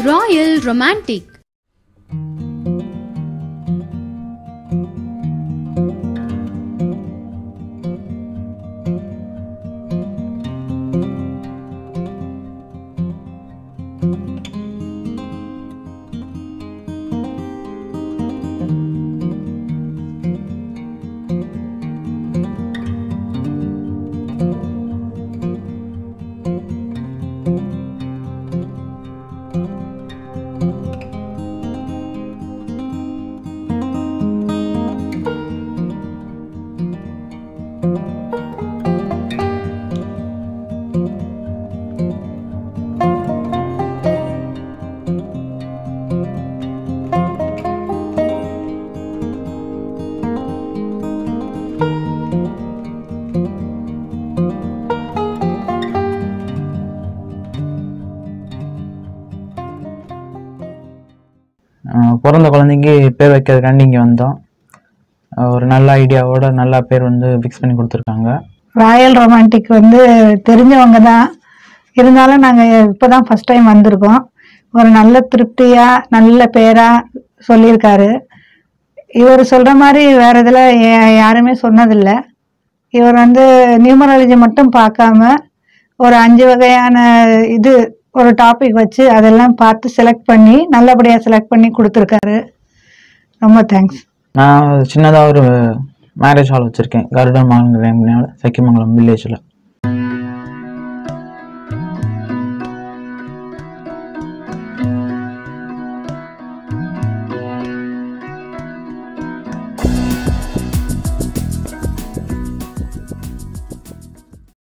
Royal romantic ஆஹ் பிறந்த குழந்தைக்கு பேர் வைக்கிறதுக்காண்டி இங்கே வந்தோம் ஆஹ் ஒரு நல்ல ஐடியாவோட நல்லா பேர் வந்து ஃபிக்ஸ் பண்ணி கொடுத்துருக்காங்க ராயல் ரொமான்டிக் வந்து தெரிஞ்சவங்க தான் இருந்தாலும் நாங்கள் இப்போ தான் ஃபஸ்ட் டைம் வந்திருக்கோம் ஒரு நல்ல திருப்தியாக நல்ல பேராக சொல்லியிருக்காரு இவர் சொல்கிற மாதிரி வேறு இதில் யாருமே சொன்னதில்லை இவர் வந்து நியூமராலஜி மட்டும் பார்க்காம ஒரு அஞ்சு வகையான இது ஒரு டாபிக் வச்சு அதெல்லாம் பார்த்து செலக்ட் பண்ணி நல்லபடியாக செலக்ட் பண்ணி கொடுத்துருக்காரு ரொம்ப தேங்க்ஸ் நான் சின்னதாக ஒரு மேரேஜ் ஹால் வச்சுருக்கேன் கருடன் மங்கலம் சக்கிமங்கலம் வில்லேஜில்